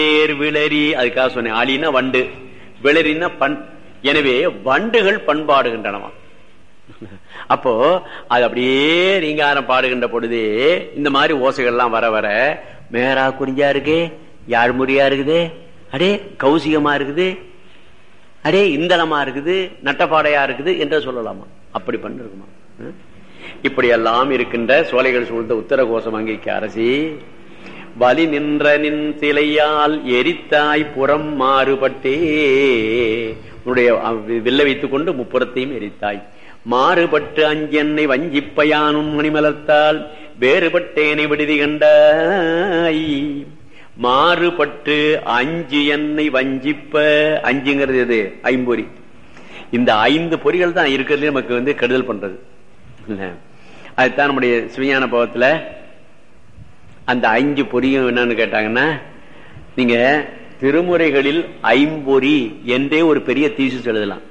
பேர் விளரி அதுக்காக சொன்னேன் ஆலினா வண்டு விளரினா பண் எனவே வண்டுகள் பண்பாடுகின்றனவா அப்போ அது அப்படியே ரீங்காரம் பாடுகின்ற பொழுதே இந்த மாதிரி ஓசைகள்லாம் வர வர மேரா குறிஞ்சா இருக்கு யாழ்முறியா இருக்குது அடே கௌசிகமா இருக்குது அடே இந்தளமா இருக்குது நட்டப்பாடையா இருக்குது என்று சொல்லலாமா அப்படி பண்ணிருக்குமா இப்படி எல்லாம் இருக்கின்ற சோலைகள் சூழ்ந்த உத்தர கோஷம் அங்கிக்கு அரசி வலி நின்ற நின் சிலையால் எரித்தாய் புறம் மாறுபட்டே உன்னுடைய வில்ல வைத்துக் கொண்டு முப்புறத்தையும் எரித்தாய் மாறுபட்டு அஞ்சென்னை வஞ்சிப்பயானும் மணிமலர்த்தால் வேறுபட்டேனை விடுதி கண்டாய் மாறுபட்டு அஞ்சு எண்ணெய் வஞ்சிப்ப அஞ்சுங்கிறது எது ஐம்பொறி இந்த ஐந்து பொறிகள் தான் இருக்கிறதுல நமக்கு வந்து கெடுதல் பண்றது அதுதான் நம்முடைய சிவஞான பவத்துல அந்த அஞ்சு பொறியும் என்னன்னு கேட்டாங்கன்னா நீங்க திருமுறைகளில் ஐம்பொறி என்றே ஒரு பெரிய தீசு எழுதலாம்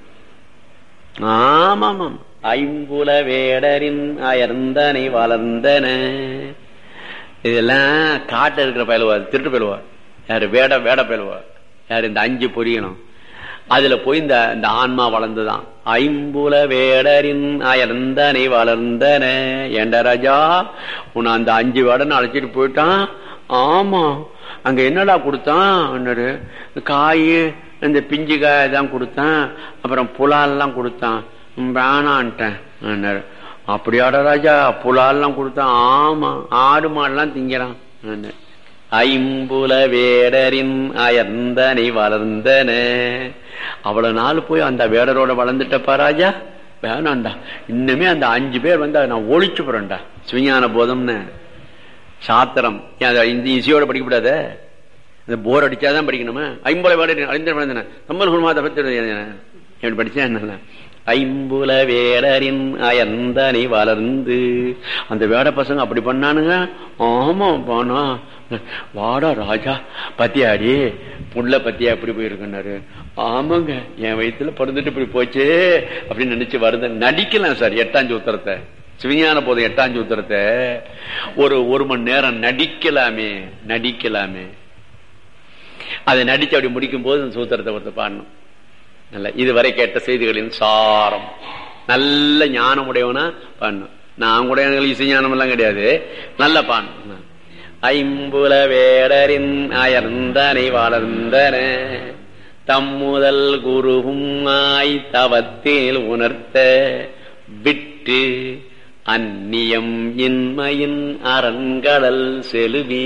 ஆமாம் ஐம்புல வேடரின் அயர்ந்தனை வளர்ந்தன இதெல்லாம் காட்ட இருக்கிற பயலுவா திருட்டு பயலுவா யாரு வேட வேட பயலுவா யாரு இந்த அஞ்சு பொரியணும் அதுல போய் இந்த இந்த ஆன்மா வளர்ந்துதான் ஐம்புல வேடரின் அயர்ந்தனை வளர்ந்தன ஏண்ட ராஜா உன்னை அந்த அஞ்சு வேடன்னு அழைச்சிட்டு போயிட்டான் ஆமா அங்க என்னடா கொடுத்தான் காய் இந்த பிஞ்சு காய் தான் கொடுத்தான் அப்புறம் புலால்லாம் கொடுத்தான் வேணான்ட்டேன் அப்படியாட ராஜா புலால்லாம் கொடுத்தான் ஆமா ஆடு மாடெல்லாம் திங்கிறான் ஐம்புல வேடரின் அயர்ந்தனை வளர்ந்தன அவ்வளவு நாள் போய் அந்த வேடரோட வளர்ந்துட்டப்பா ராஜா வேணாண்டா இன்னுமே அந்த அஞ்சு பேர் வந்து நான் ஒழிச்சு போறேன்டா சிவஞான போதம்னு சாத்திரம் இந்த இசையோட படிக்கப்படாத இந்த போர் அடிச்சாதான் படிக்கணுமா ஐம்புல வேட அறிந்த நம்மள் குருமாத பத்தி படிச்சா என்ன ஐம்புல வேடரின் அயந்தனை வளர்ந்து அந்த வேட பசங்க அப்படி பண்ணானுங்க ஆமா போனா வாடா ராஜா பத்தியாடி புள்ள பத்தியா எப்படி போயிருக்குன்னாரு ஆமாங்க என் வயிற்றுல பிறந்துட்டு இப்படி போச்சு அப்படின்னு நினைச்சு வருது நடிக்கலாம் சார் எட்டாஞ்சு உத்தரத்தை சிவஞான போதும் எட்டாஞ்சு உத்தரத்தை ஒரு ஒரு மணி நேரம் நடிக்கலாமே நடிக்கலாமே அதை நடிச்சு அப்படி முடிக்கும் போது அந்த சூத்திரத்தை ஒருத்த பாடணும் நல்ல இதுவரை கேட்ட செய்திகளின் சாரம் நல்ல ஞானம் உடையவனா பாடணும் நான் கூட எனக்கு இசை ஞானம் எல்லாம் கிடையாது நல்ல பாடணும் ஐம்புல வேடரின் அயர்ந்தனை வளர்ந்தன தம்முதல் குருவும் ஆய் தவத்தில் உணர்த்த விட்டு அந்நியம் இன்மையின் அரண்கடல் செலுவி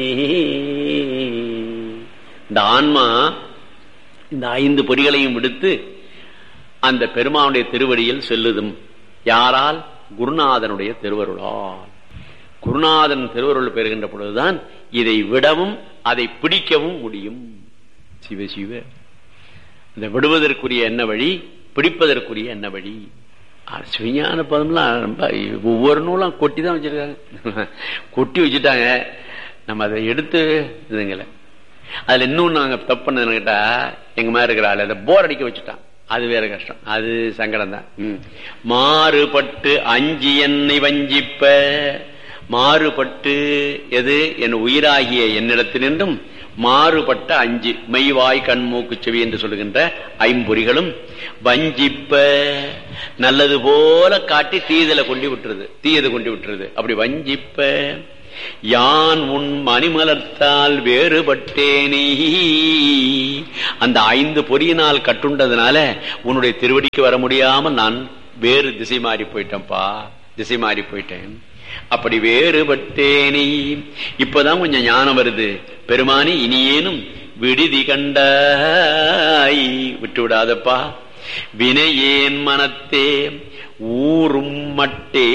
இந்த ஆன்மா இந்த ஐந்து பொறிகளையும் விடுத்து அந்த பெருமானுடைய திருவடியில் செல்லுதும் யாரால் குருநாதனுடைய திருவருளால் குருநாதன் திருவருள் பெறுகின்ற பொழுதுதான் இதை விடவும் அதை பிடிக்கவும் முடியும் சிவ சிவ இந்த விடுவதற்குரிய என்ன வழி பிடிப்பதற்குரிய என்ன வழி சிவஞான பதம்லாம் ரொம்ப ஒவ்வொரு நூலும் கொட்டி தான் வச்சிருக்காங்க கொட்டி வச்சுட்டாங்க நம்ம அதை எடுத்து இதுங்களை அதுல இன்னும் நாங்க தப்பு பண்ணது கேட்டா எங்க மாதிரி இருக்கிற ஆளு அதை போர் அடிக்க வச்சுட்டான் அது வேற கஷ்டம் அது சங்கடம் தான் மாறுபட்டு அஞ்சு என்னை வஞ்சிப்ப மாறுபட்டு எது என் உயிராகிய என்னிடத்தினின்றும் மாறுபட்ட அஞ்சு மெய்வாய் கண்மூக்கு செவி என்று சொல்லுகின்ற ஐம்பொறிகளும் வஞ்சிப்ப நல்லது போல காட்டி தீதல கொண்டு விட்டுருது தீயது கொண்டு விட்டுருது அப்படி வஞ்சிப்ப யான் உன் மணிமலர்த்தால் வேறுபட்டேனே அந்த ஐந்து பொறியினால் கட்டுண்டதுனால உன்னுடைய திருவடிக்கு வர முடியாமல் நான் வேறு திசை மாறி போயிட்டேன்ப்பா திசை மாறி போயிட்டேன் அப்படி வேறுபட்டேனே இப்பதான் கொஞ்சம் ஞானம் வருது பெருமானி இனியேனும் விடுதி கண்டாய் விட்டு விடாதப்பா வினையேன் மனத்தே ஊரும் மட்டே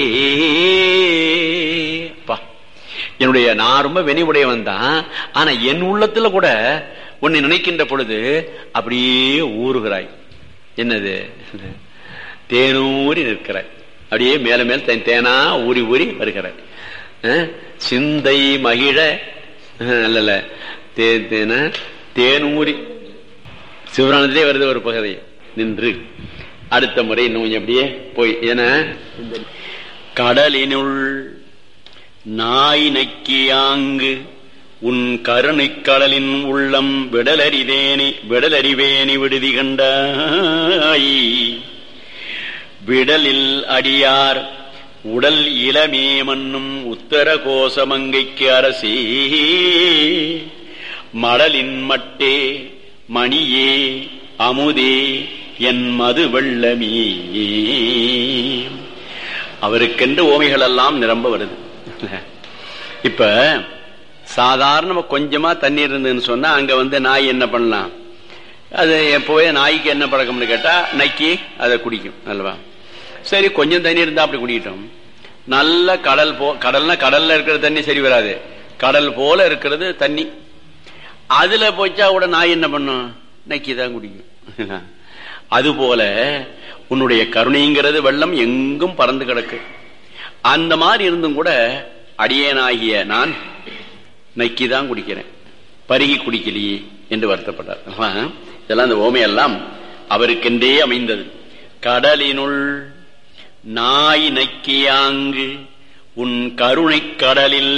பா என்னுடைய நான் ரொம்ப வெனிவுடையவன் தான் ஆனா என் உள்ளத்துல கூட உன்னை நினைக்கின்ற பொழுது அப்படியே ஊறுகிறாய் என்னது தேனூறி நிற்கிறாய் அப்படியே மேல மேல் தேனா ஊறி ஊறி வருகிறாய் சிந்தை மகிழ அல்ல தேன தேனூரி சிவராணத்திலே வருது ஒரு பகுதி நின்று அடுத்த முறை இன்னும் கொஞ்சம் அப்படியே போய் என கடலினுள் நாய் நக்கியாங்கு உன் கருணைக் கடலின் உள்ளம் விடலறிவேனி விடலறிவேனி விடுதி கண்டாய் விடலில் அடியார் உடல் இளமே மன்னும் உத்தர கோசமங்கைக்கு அரசே மடலின் மட்டே மணியே அமுதே என் மது வெள்ளமே அவருக்கென்று ஓமைகள் எல்லாம் நிரம்ப வருது இப்ப சாதாரண கொஞ்சமா தண்ணீர் இருந்ததுன்னு சொன்னா அங்க வந்து நாய் என்ன பண்ணலாம் அது எப்போவே நாய்க்கு என்ன பழக்கம்னு கேட்டா நக்கி அதை குடிக்கும் அல்லவா சரி கொஞ்சம் தண்ணி இருந்தா அப்படி குடிக்கிட்டோம் நல்ல கடல் போ கடல்னா கடல்ல இருக்கிற தண்ணி சரி வராது கடல் போல இருக்கிறது தண்ணி அதுல போச்சா கூட நாய் என்ன பண்ணும் நக்கி தான் குடிக்கும் அதுபோல உன்னுடைய கருணைங்கிறது வெள்ளம் எங்கும் பறந்து கிடக்கு அந்த மாதிரி இருந்தும் கூட அடியேனாகிய நான் நக்கி தான் குடிக்கிறேன் பருகி குடிக்கலையே என்று வருத்தப்பட்டார் இதெல்லாம் அந்த ஓமையெல்லாம் அவருக்கென்றே அமைந்தது கடலினுள் நாய் நக்கியாங்கு உன் கருணை கடலில்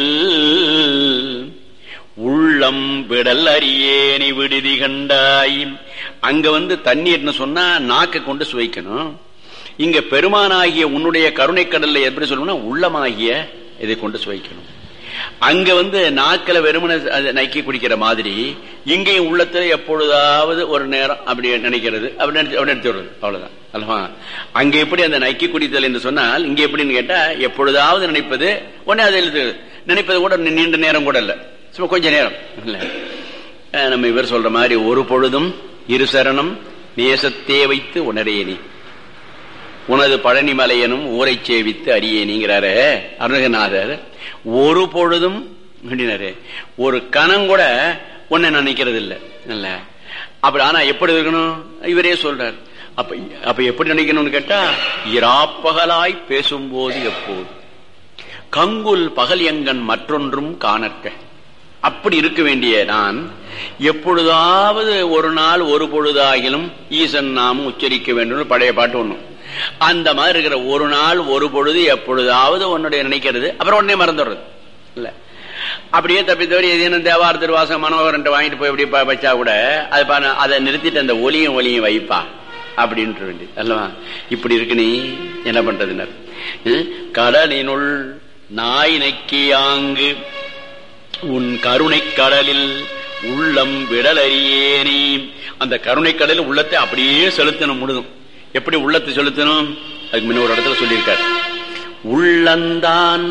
உள்ளம் விடல் அறியேனி விடுதி கண்டாய் அங்க வந்து தண்ணீர்னு சொன்னா நாக்கை கொண்டு சுவைக்கணும் இங்க பெருமானாகிய உன்னுடைய கருணை கடல்ல எப்படி சொல்லணும்னா உள்ளமாகிய இதை கொண்டு சுவைக்கணும் அங்க வந்து நாக்கில வெறுமனை நக்கி குடிக்கிற மாதிரி இங்கேயும் உள்ளத்துல எப்பொழுதாவது ஒரு நேரம் அப்படி நினைக்கிறது அப்படி அப்படி எடுத்துடுறது அவ்வளவுதான் அல்லவா அங்க எப்படி அந்த நக்கி குடித்தல் என்று சொன்னால் இங்க எப்படின்னு கேட்டா எப்பொழுதாவது நினைப்பது உடனே அதை எழுது நினைப்பது கூட நீண்ட நேரம் கூட இல்ல சும்மா கொஞ்ச நேரம் இல்ல நம்ம இவர் சொல்ற மாதிரி ஒரு பொழுதும் இரு சரணம் நேசத்தே வைத்து உணரேனி உனது பழனி மலையனும் ஊரை சேவித்து அரியேனிங்கிறாரு அருணகநாதர் ஒரு பொழுதும் அப்படின்னாரு ஒரு கணம் கூட உன்னை நினைக்கிறது இல்லை இல்ல அப்படி ஆனா எப்படி இருக்கணும் இவரே சொல்றார் அப்ப அப்ப எப்படி நினைக்கணும்னு கேட்டா இராப்பகலாய் பேசும்போது எப்போது கங்குல் பகல் எங்கன் மற்றொன்றும் காணற்க அப்படி இருக்க வேண்டிய நான் எப்பொழுதாவது ஒரு நாள் ஒரு பொழுதாகிலும் ஈசன் நாமும் உச்சரிக்க வேண்டும் பழைய பாட்டு ஒண்ணும் அந்த மாதிரி இருக்கிற ஒரு நாள் ஒரு பொழுது எப்பொழுதாவது உன்னுடைய நினைக்கிறது அப்புறம் உடனே மறந்துடுறது இல்ல அப்படியே தப்பி தவிர ஏதேனும் தேவார திருவாசம் மனோகரன் வாங்கிட்டு போய் இப்படி வச்சா கூட அது அதை நிறுத்திட்டு அந்த ஒலியும் ஒலியும் வைப்பா அப்படின்ட்டு வேண்டி அல்லவா இப்படி இருக்கு நீ என்ன பண்றதுனர் கடலினுள் நாய் நக்கியாங்கு உன் கருணை கடலில் உள்ளம் விடலறியேனே அந்த கருணை கடலில் உள்ளத்தை அப்படியே செலுத்தணும் முழுதும் எப்படி உள்ளத்தை செலுத்தணும் அதுக்கு முன்ன ஒரு இடத்துல சொல்லியிருக்கார் உள்ளந்தான்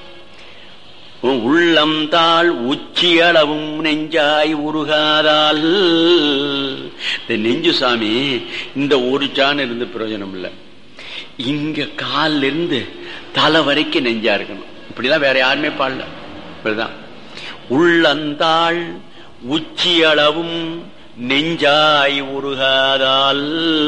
உள்ளம்தாள் உச்சியளவும் நெஞ்சாய் உருகாதால் இந்த நெஞ்சு சாமி இந்த ஒரு சான் இருந்து பிரயோஜனம் இல்லை இங்க காலில் இருந்து தலை வரைக்கும் நெஞ்சா இருக்கணும் இப்படிலாம் வேற யாருமே பாடல இப்படிதான் உள்ளந்தாள் உச்சியளவும் நெஞ்சாய் உருகாதால்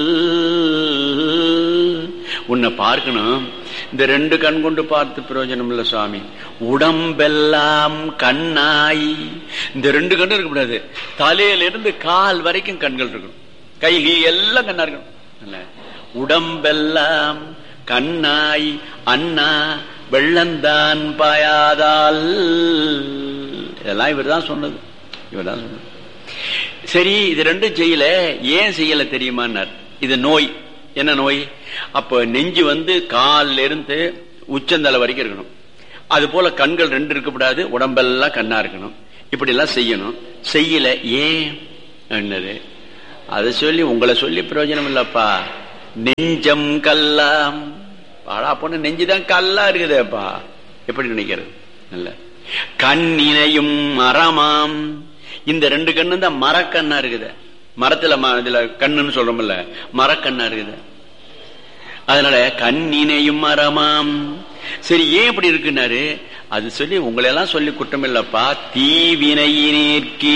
உன்னை பார்க்கணும் இந்த ரெண்டு கண் கொண்டு பார்த்து பிரயோஜனம் இல்ல சுவாமி உடம்பெல்லாம் கண்ணாய் இந்த ரெண்டு கண்ணு இருக்கக்கூடாது தலையில இருந்து கால் வரைக்கும் கண்கள் இருக்கணும் கை எல்லாம் கண்ணா இருக்கணும் உடம்பெல்லாம் கண்ணாய் அண்ணா வெள்ளந்தான் பாயாதால் இதெல்லாம் இவர் தான் சொன்னது இவர் தான் சொன்னது சரி இது ரெண்டும் செய்யல ஏன் செய்யல தெரியுமான்னார் இது நோய் என்ன நோய் அப்ப நெஞ்சு வந்து காலில இருந்து உச்சந்தலை வரைக்கும் இருக்கணும் அது போல கண்கள் ரெண்டு இருக்கக்கூடாது உடம்பெல்லாம் கண்ணா இருக்கணும் இப்படி எல்லாம் செய்யணும் செய்யல ஏன் என்னது அதை சொல்லி உங்களை சொல்லி பிரயோஜனம் இல்லப்பா நெஞ்சம் கல்லாம் பாடா பொண்ணு நெஞ்சுதான் கல்லா இருக்குதேப்பா எப்படி நினைக்கிறது இல்ல கண்ணினையும் மரமாம் இந்த ரெண்டு கண்ணு தான் மரக்கண்ணா இருக்குது மரத்துல இதுல கண்ணுன்னு சொல்றோம்ல மரக்கண்ணா இருக்குது அதனால கண்ணினையும் மரமாம் சரி ஏன் இப்படி இருக்குன்னாரு அது சொல்லி உங்களை எல்லாம் சொல்லி குற்றம் இல்லப்பா தீவினையினேற்கே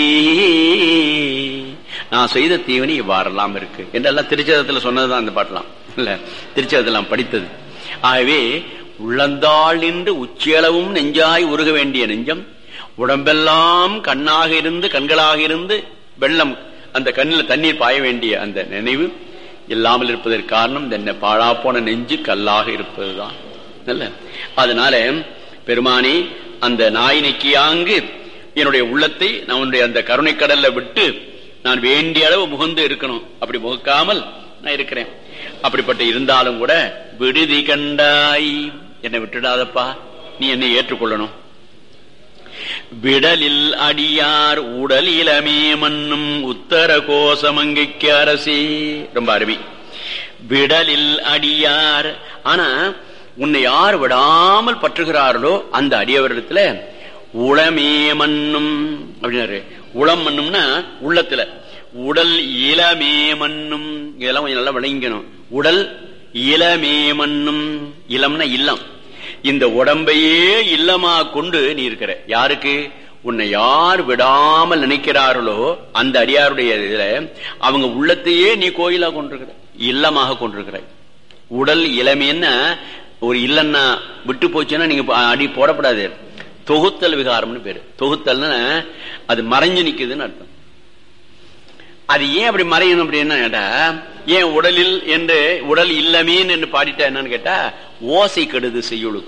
நான் செய்த தீவினை இவ்வாறெல்லாம் இருக்கு என்றெல்லாம் திருச்சதத்துல சொன்னதுதான் அந்த பாட்டெல்லாம் இல்ல திருச்சதத்தெல்லாம் படித்தது ஆகவே உள்ளந்தாள் நின்று உச்சியளவும் நெஞ்சாய் உருக வேண்டிய நெஞ்சம் உடம்பெல்லாம் கண்ணாக இருந்து கண்களாக இருந்து வெள்ளம் அந்த கண்ணில் தண்ணீர் பாய வேண்டிய அந்த நினைவு இல்லாமல் இருப்பதற்கு காரணம் இந்த பாழா போன நெஞ்சு கல்லாக இருப்பதுதான் நல்ல அதனால பெருமானி அந்த நாய் நக்கியாங்கு என்னுடைய உள்ளத்தை நான் உன்னுடைய அந்த கருணை கடல்ல விட்டு நான் வேண்டிய அளவு முகந்து இருக்கணும் அப்படி முகக்காமல் நான் இருக்கிறேன் அப்படிப்பட்ட இருந்தாலும் கூட விடுதி கண்டாய் என்னை விட்டுடாதப்பா நீ என்னை ஏற்றுக்கொள்ளணும் விடலில் அடியார் உடல் இளமே மண்ணும் உத்தர கோசமங்கைக்கு அரசி ரொம்ப அருமை விடலில் அடியார் ஆனா உன்னை யார் விடாமல் பற்றுகிறார்களோ அந்த அடியவரிடத்துல உளமே மண்ணும் அப்படின்னாரு உளம் மண்ணும்னா உள்ளத்துல உடல் இளமே மண்ணும் இதெல்லாம் கொஞ்சம் நல்லா விளங்கணும் உடல் இளமே மண்ணும் இளம்னா இல்லம் இந்த உடம்பையே இல்லமா கொண்டு நீ இருக்கிற யாருக்கு உன்னை யார் விடாமல் நினைக்கிறார்களோ அந்த அடியாருடைய இதுல அவங்க உள்ளத்தையே நீ கோயிலா கொண்டிருக்கிற இல்லமாக கொண்டிருக்கிறாய் உடல் இளமைன்னா ஒரு இல்லன்னா விட்டு போச்சுன்னா நீங்க அடி போடப்படாது தொகுத்தல் விகாரம்னு பேரு தொகுத்தல்னா அது மறைஞ்சு நிக்குதுன்னு அர்த்தம் அது ஏன் அப்படி மறையணும் அப்படின்னா கேட்டா ஏன் உடலில் என்று உடல் இல்லமேன்னு என்று பாடிட்டா என்னன்னு கேட்டா ஓசை கெடுது செய்யுளுக்கு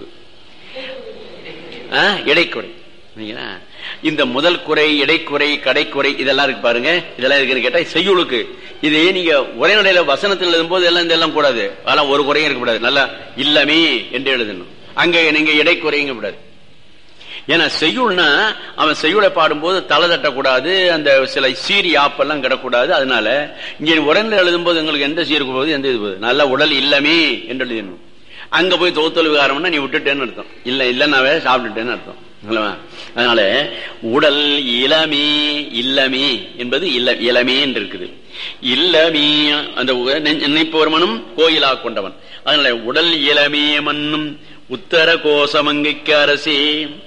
இடைக்குறை இந்த முதல் குறை இடைக்குறை கடைக்குறை இதெல்லாம் இருக்கு பாருங்க இதெல்லாம் இருக்குன்னு கேட்டா செய்யுளுக்கு இதே நீங்க உரைநடையில வசனத்தில் எழுதும் போது எல்லாம் இதெல்லாம் கூடாது அதெல்லாம் ஒரு குறையும் இருக்கக்கூடாது நல்லா இல்லமே என்று எழுதணும் அங்க நீங்க இடைக்குறையும் கூடாது ஏன்னா செய்யுள்னா அவன் செய்யுளை பாடும்போது தலை தட்டக்கூடாது அந்த சில சீரி ஆப்பெல்லாம் கிடக்கூடாது அதனால இங்க உடல்ல எழுதும் போது எங்களுக்கு எந்த சீருக்கு போகுது எந்த இது போகுது நல்ல உடல் இல்லமே என்று எழுதிடணும் அங்க போய் தோத்தல் விகாரம்னா நீ விட்டுட்டேன்னு அர்த்தம் இல்ல இல்லன்னாவே சாப்பிட்டுட்டேன்னு அர்த்தம் அதனால உடல் இளமே இல்லமே என்பது இல்ல இளமே என்று இருக்குது இல்லமே அந்த நினைப்பவர் மனும் கோயிலா கொண்டவன் அதனால உடல் இளமே மண்ணும் உத்தர கோசமங்கைக்கு அரசே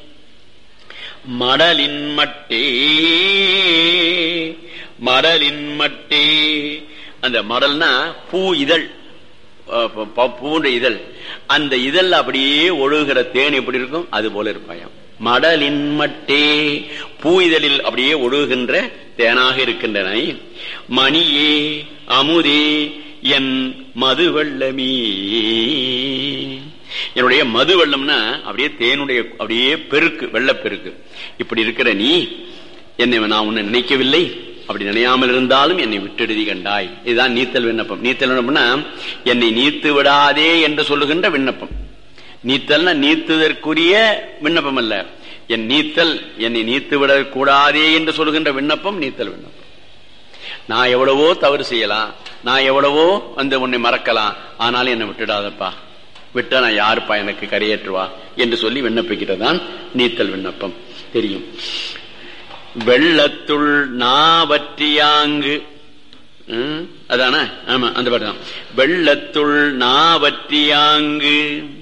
மடலின் மட்டே மடலின் மட்டே அந்த மடல்னா பூ இதழ் பூன்ற இதழ் அந்த இதழ் அப்படியே ஒழுகிற தேன் எப்படி இருக்கும் அது போல இருப்பாயாம் மடலின் மட்டே பூ இதழில் அப்படியே ஒழுகின்ற தேனாக இருக்கின்றன மணியே அமுதே என் மது வெள்ளமீ என்னுடைய மது வெள்ளம்னா அப்படியே தேனுடைய அப்படியே பெருக்கு வெள்ளப்பெருக்கு இப்படி இருக்கிற நீ என்னை நான் உன்னை நினைக்கவில்லை அப்படி நினையாமல் இருந்தாலும் என்னை விட்டெழுதி கண்டாய் இதுதான் நீத்தல் விண்ணப்பம் நீத்தல் விண்ணப்பம்னா என்னை நீத்து விடாதே என்று சொல்லுகின்ற விண்ணப்பம் நீத்தல்னா நீத்துதற்குரிய விண்ணப்பம் அல்ல என் நீத்தல் என்னை நீத்து விடக் கூடாதே என்று சொல்லுகின்ற விண்ணப்பம் நீத்தல் விண்ணப்பம் நான் எவ்வளவோ தவறு செய்யலாம் நான் எவ்வளவோ வந்து உன்னை மறக்கலாம் ஆனாலும் என்னை விட்டுடாதப்பா விட்டா நான் யாருப்பா எனக்கு கரையேற்றுவா என்று சொல்லி விண்ணப்பிக்கிறதான் நீத்தல் விண்ணப்பம் தெரியும் வெள்ளத்துள் நாவற்றியாங்கு அதான ஆமா அந்த பாட்டு தான் வெள்ளத்துள் நாவற்றியாங்கு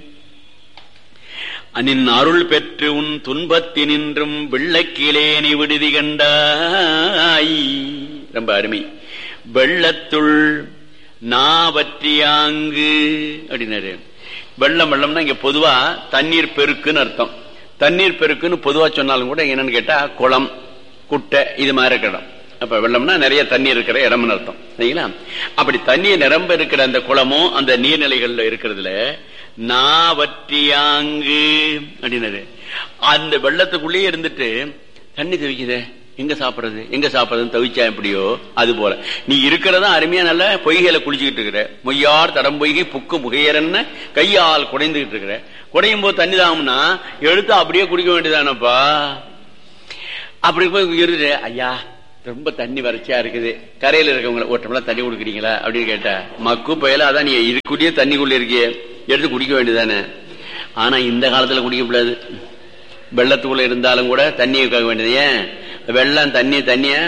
நின் அருள் பெற்று உன் துன்பத்தினின்றும் வெள்ளக்கிலேனி விடுதி கண்டாய் ரொம்ப அருமை வெள்ளத்துள் நாவற்றியாங்கு அப்படின்னாரு வெள்ளம் வெள்ளம்னா இங்க பொதுவா தண்ணீர் பெருக்குன்னு அர்த்தம் தண்ணீர் பெருக்குன்னு பொதுவா சொன்னாலும் கூட என்னன்னு கேட்டா குளம் குட்டை இது மாதிரி இருக்கிற இடம் அப்ப வெள்ளம்னா நிறைய தண்ணீர் இருக்கிற இடம்னு அர்த்தம் சரிங்களா அப்படி தண்ணீர் நிரம்ப இருக்கிற அந்த குளமும் அந்த நீர்நிலைகள்ல இருக்கிறதுல நாவற்றியாங்கு அப்படின்னாரு அந்த வெள்ளத்துக்குள்ளேயே இருந்துட்டு தண்ணி தவிக்குதே எங்க சாப்பிடுறது எங்க சாப்பிடுறதுன்னு தவிச்சா எப்படியோ அது போல நீ இருக்கிறதா அருமையா நல்ல பொய்கையில குளிச்சுக்கிட்டு இருக்கிற மொய்யார் தடம் பொய்கை புக்கு முகையரன்னு கையால் குடைந்துகிட்டு இருக்கிற குடையும் போது தண்ணி தாகும்னா எடுத்து அப்படியே குடிக்க வேண்டியதானப்பா அப்படி போய் இருந்துட்டு ஐயா ரொம்ப தண்ணி வறட்சியா இருக்குது கரையில இருக்கவங்கள ஒரு டம்ளர் தண்ணி கொடுக்குறீங்களா அப்படின்னு கேட்டா மக்கு பயல அதான் நீ இதுக்குள்ளேயே தண்ணிக்குள்ள இருக்கியே எடுத்து குடிக்க வேண்டியதானே ஆனா இந்த காலத்துல குடிக்க கூடாது வெள்ளத்துக்குள்ள இருந்தாலும் கூட தண்ணியை கேட்க வேண்டியது ஏன் வெள்ளம் தண்ணி தண்ணியா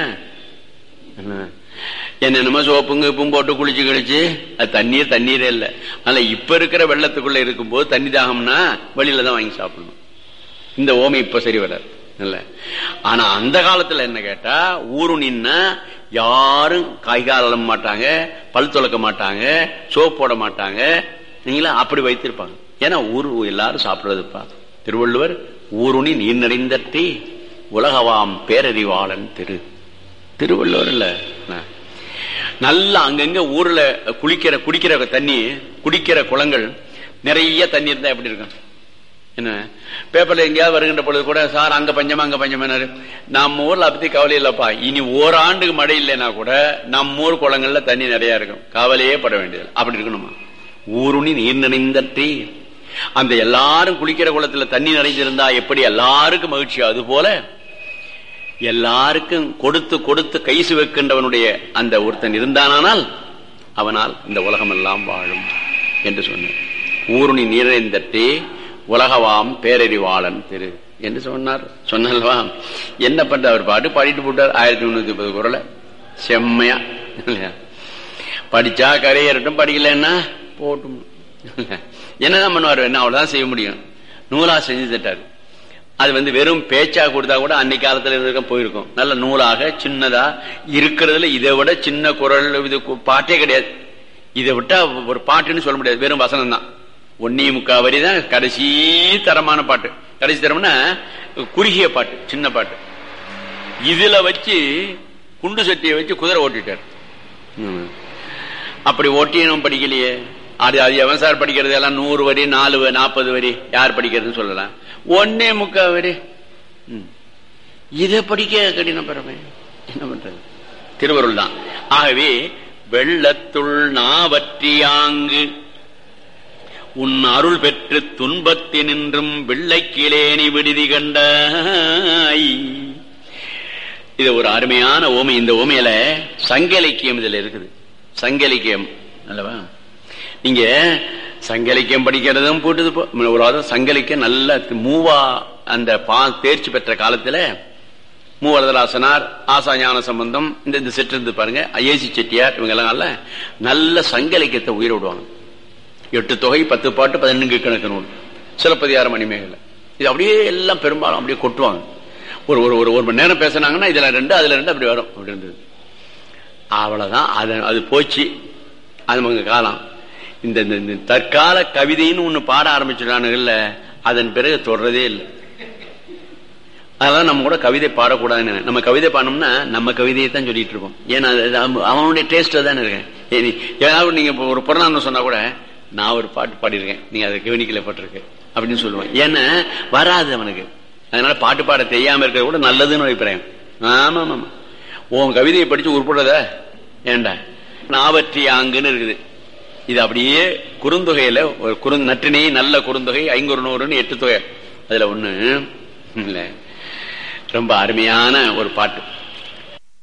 என்னென்னமோ சோப்புங்க உப்பும் போட்டு குளிச்சு கழிச்சு அது தண்ணீர் தண்ணீரே இல்லை அதனால இப்ப இருக்கிற வெள்ளத்துக்குள்ள இருக்கும்போது தண்ணி தாகம்னா வெளியில தான் வாங்கி சாப்பிடணும் இந்த ஓமை இப்ப சரி வராது இல்ல ஆனா அந்த காலத்துல என்ன கேட்டா ஊரு நின்னா யாரும் காய்காலம் மாட்டாங்க பல் துளக்க மாட்டாங்க சோப் போட மாட்டாங்க நீங்களா அப்படி வைத்திருப்பாங்க ஏன்னா ஊரு எல்லாரும் சாப்பிடுறதுப்பா திருவள்ளுவர் ஊருணி நீர் நிறைந்தற்றி உலகவாம் பேரறிவாளன் திரு திருவள்ளுவர் இல்ல நல்லா அங்கங்க ஊர்ல குளிக்கிற குடிக்கிற தண்ணி குடிக்கிற குளங்கள் நிறைய தண்ணி இருந்தா எப்படி இருக்கும் என்ன பேப்பர்ல எங்கேயாவது வருகின்ற பொழுது கூட சார் அங்க பஞ்சமா அங்க பஞ்சமானாரு நம்ம ஊர்ல அப்படி கவலை இல்லப்பா இனி ஓராண்டுக்கு மழை இல்லைன்னா கூட நம்ம ஊர் குளங்கள்ல தண்ணி நிறைய இருக்கும் கவலையே பட வேண்டியது அப்படி இருக்கணுமா ஊருணி நீர் நினைந்தற்றி அந்த எல்லாரும் குளிக்கிற குளத்துல தண்ணி நிறைஞ்சிருந்தா எப்படி எல்லாருக்கும் மகிழ்ச்சி அது போல எல்லாருக்கும் கொடுத்து கொடுத்து கைசு வைக்கின்றவனுடைய அந்த ஒருத்தன் இருந்தானால் அவனால் இந்த உலகம் எல்லாம் வாழும் என்று சொன்னார் ஊருணி நீரைந்தட்டே உலகவாம் பேரறிவாளன் திரு என்று சொன்னார் சொன்னல்வா என்ன பண்ற அவர் பாட்டு பாடிட்டு போட்டார் ஆயிரத்தி முன்னூத்தி முப்பது குரல செம்மையா இல்லையா படிச்சா கரையேறட்டும் படிக்கலன்னா போட்டும் என்னதான் பண்ணுவார் என்ன அவ்வளவுதான் செய்ய முடியும் நூலா செஞ்சு தட்டாரு அது வந்து வெறும் பேச்சா கொடுத்தா கூட அன்னைக்கு காலத்துல இருக்க போயிருக்கும் நல்ல நூலாக சின்னதா இருக்கிறதுல இதை விட சின்ன குரல் இது பாட்டே கிடையாது இதை விட்டா ஒரு பாட்டுன்னு சொல்ல முடியாது வெறும் வசனம் தான் ஒன்னே முக்கா வரி தான் கடைசி தரமான பாட்டு கடைசி தரம்னா குறுகிய பாட்டு சின்ன பாட்டு இதுல வச்சு குண்டு சட்டியை வச்சு குதிரை ஓட்டிட்டார் அப்படி ஓட்டியும் படிக்கலையே அது அது எவன் சார் படிக்கிறது எல்லாம் நூறு வரி நாலு நாற்பது வரி யார் படிக்கிறதுன்னு சொல்லலாம் ஒன்னே முக்கா வரி இதை படிக்க கடின பரமை என்ன பண்றது திருவருள் தான் ஆகவே வெள்ளத்துள் நாவற்றியாங்கு உன் அருள் பெற்று துன்பத்தினின்றும் வெள்ளைக்கிலேனி விடுதி கண்டாய் இது ஒரு அருமையான ஓமை இந்த ஓமையில சங்க இலக்கியம் இதுல இருக்குது சங்க இலக்கியம் அல்லவா நீங்க சங்க இலக்கியம் படிக்கிறதும் போட்டது ஒரு சங்க இலக்கியம் நல்ல மூவா அந்த பா தேர்ச்சி பெற்ற காலத்துல மூவரதராசனார் ஆசா ஞான சம்பந்தம் இந்த இந்த செட்டு இருந்து பாருங்க ஐஏசி செட்டியார் இவங்க எல்லாம் நல்ல நல்ல சங்க இலக்கியத்தை உயிர விடுவாங்க எட்டு தொகை பத்து பாட்டு பதினெண்டு கணக்கு நூல் சிலப்பதிகார மணிமேகலை இது அப்படியே எல்லாம் பெரும்பாலும் அப்படியே கொட்டுவாங்க ஒரு ஒரு ஒரு ஒரு மணி நேரம் பேசினாங்கன்னா இதுல ரெண்டு அதுல ரெண்டு அப்படி வரும் அப்படி இருந்தது அவ்வளவுதான் அது அது போச்சு அது உங்க காலம் இந்த இந்த தற்கால கவிதைன்னு ஒண்ணு பாட ஆரம்பிச்சிடானுங்கல்ல அதன் பிறகு தொடர்றதே இல்லை அதெல்லாம் நம்ம கூட கவிதை பாடக்கூடாதுன்னு நம்ம கவிதை பாடணும்னா நம்ம கவிதையை தான் சொல்லிட்டு இருக்கோம் ஏன்னா அவனுடைய டேஸ்ட் தானே இருக்கேன் ஏதாவது நீங்க ஒரு புறநானூறு சொன்னா கூட நான் ஒரு பாட்டு பாடியிருக்கேன் நீங்க அதை கவனிக்கல பட்டிருக்கு அப்படின்னு சொல்லுவேன் ஏன்னா வராது அவனுக்கு அதனால பாட்டு பாட தெரியாம இருக்கிறது கூட நல்லதுன்னு வைக்கிறேன் ஆமா ஆமா உன் கவிதையை படிச்சு உருப்படுறத ஏண்டா நாவற்றி ஆங்குன்னு இருக்குது இது அப்படியே குறுந்தொகையில ஒரு குறு நற்றினை நல்ல குறுந்தொகை ஐங்குறு நூறுன்னு எட்டு தொகை அதுல ஒண்ணு இல்ல ரொம்ப அருமையான ஒரு பாட்டு